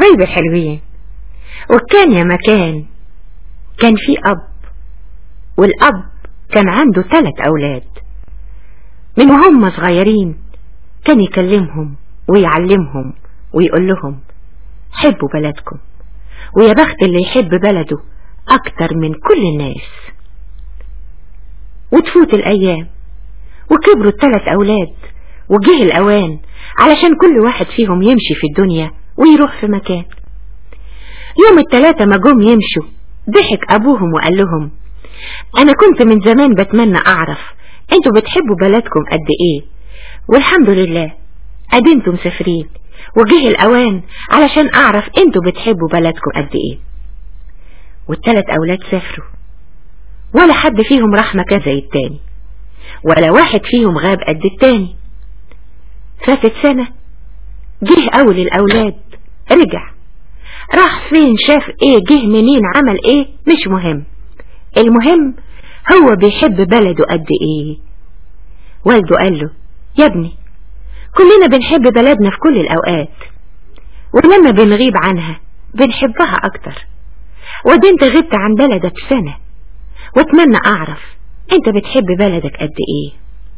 حبايبي حلوين وكان يا مكان كان في أب والأب كان عنده ثلاث أولاد من وهم صغيرين كان يكلمهم ويعلمهم ويقول لهم حبوا بلدكم ويا بخت اللي يحب بلده أكتر من كل الناس وتفوت الأيام وكبروا الثلاث أولاد وجه الأوان علشان كل واحد فيهم يمشي في الدنيا ويروح في مكان يوم التلاتة ما جم يمشوا ضحك أبوهم وقال لهم أنا كنت من زمان بتمنى أعرف أنتوا بتحبوا بلدكم قد إيه والحمد لله أدي انتوا مسافرين وجه الأوان علشان أعرف أنتوا بتحبوا بلدكم قد إيه والتلات أولاد سافروا ولا حد فيهم راح مكان زي التاني ولا واحد فيهم غاب قد التاني فاتت سنة جه أول الأولاد رجع راح فين شاف ايه جه منين عمل ايه مش مهم المهم هو بيحب بلده قد ايه والده قال له يا ابني كلنا بنحب بلدنا في كل الأوقات ولما بنغيب عنها بنحبها أكتر ودي انت غبت عن بلدك سنة واتمنى أعرف انت بتحب بلدك قد ايه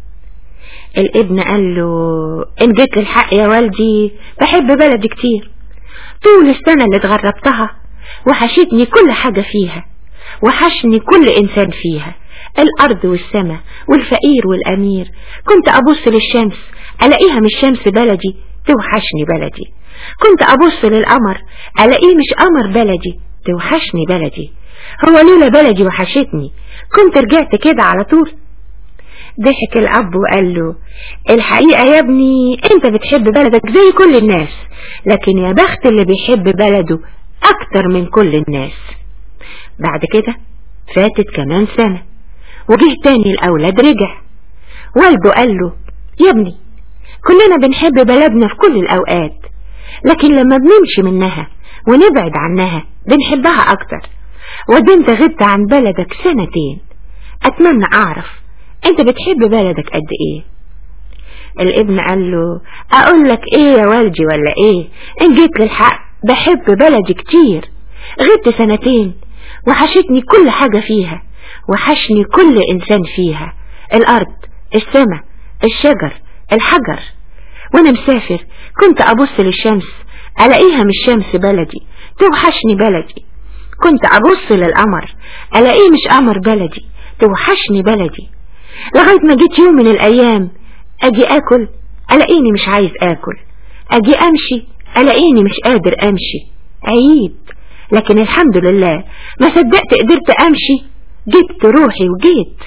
الابن قال له ان جيت للحق يا والدي بحب بلدي كتير طول السنة اللي اتغربتها وحشتني كل حاجة فيها وحشني كل إنسان فيها الأرض والسماء والفقير والأمير كنت أبص للشمس ألاقيها مش شمس بلدي توحشني بلدي كنت أبص للقمر ألاقيه مش قمر بلدي توحشني بلدي هو لولا بلدي وحشتني كنت رجعت كده على طول ضحك الأب وقال له الحقيقة يا ابني انت بتحب بلدك زي كل الناس لكن يا بخت اللي بيحب بلده أكتر من كل الناس بعد كده فاتت كمان سنة وجه تاني الأولاد رجع والده قال له يا ابني كلنا بنحب بلدنا في كل الأوقات لكن لما بنمشي منها ونبعد عنها بنحبها أكتر ودي انت غبت عن بلدك سنتين أتمنى أعرف انت بتحب بلدك قد ايه الابن قال له اقول لك ايه يا والدي ولا ايه ان جيت للحق بحب بلدي كتير غبت سنتين وحشتني كل حاجة فيها وحشني كل انسان فيها الارض السماء الشجر الحجر وانا مسافر كنت ابص للشمس الاقيها مش شمس بلدي توحشني بلدي كنت ابص للقمر الاقيه مش قمر بلدي توحشني بلدي لغاية ما جيت يوم من الأيام أجي أكل ألاقيني مش عايز أكل أجي أمشي ألاقيني مش قادر أمشي عيب لكن الحمد لله ما صدقت قدرت أمشي جبت روحي وجيت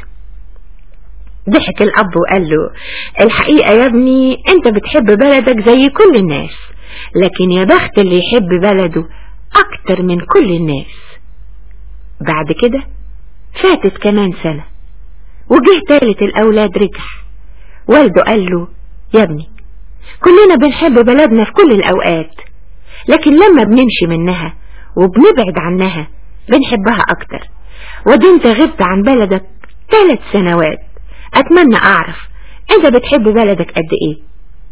ضحك الأب وقال له الحقيقة يا ابني أنت بتحب بلدك زي كل الناس لكن يا بخت اللي يحب بلده أكتر من كل الناس بعد كده فاتت كمان سنة وجه تالت الأولاد رجع والده قال له يا ابني كلنا بنحب بلدنا في كل الأوقات لكن لما بنمشي منها وبنبعد عنها بنحبها أكتر ودي انت غبت عن بلدك ثلاث سنوات أتمنى أعرف انت بتحب بلدك قد ايه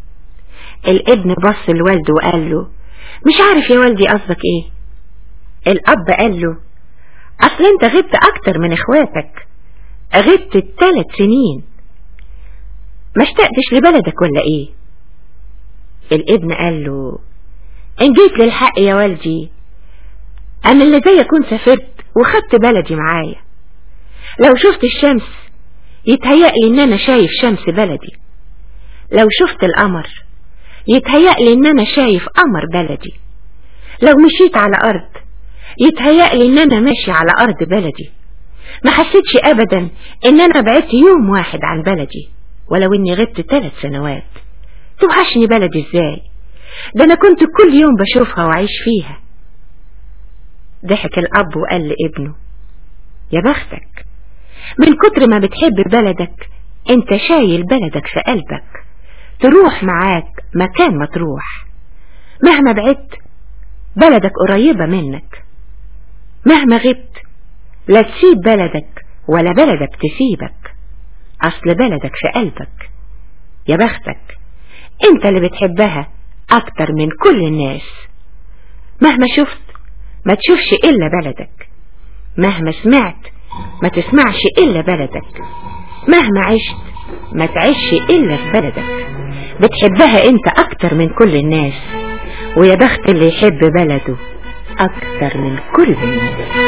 الابن بص لوالده وقال له مش عارف يا والدي قصدك ايه الأب قال له أصل انت غبت أكتر من اخواتك غبت الثلاث سنين ما اشتقتش لبلدك ولا ايه الابن قال له ان جيت للحق يا والدي انا اللي زي اكون سافرت وخدت بلدي معايا لو شفت الشمس يتهيألي ان انا شايف شمس بلدي لو شفت القمر يتهيألي ان انا شايف قمر بلدي لو مشيت على ارض يتهيألي ان انا ماشي على ارض بلدي ما حسيتش ابدا ان انا بعدت يوم واحد عن بلدي ولو اني غبت ثلاث سنوات توحشني بلدي ازاي ده انا كنت كل يوم بشوفها وعيش فيها ضحك الاب وقال لابنه يا بختك من كتر ما بتحب بلدك انت شايل بلدك في قلبك تروح معاك مكان ما تروح مهما بعدت بلدك قريبة منك مهما غبت لا تسيب بلدك ولا بلدك تسيبك أصل بلدك في قلبك يا بختك انت اللي بتحبها أكتر من كل الناس مهما شفت ما تشوفش إلا بلدك مهما سمعت ما تسمعش إلا بلدك مهما عشت ما تعيش إلا في بلدك بتحبها انت أكتر من كل الناس ويا بخت اللي يحب بلده أكتر من كل الناس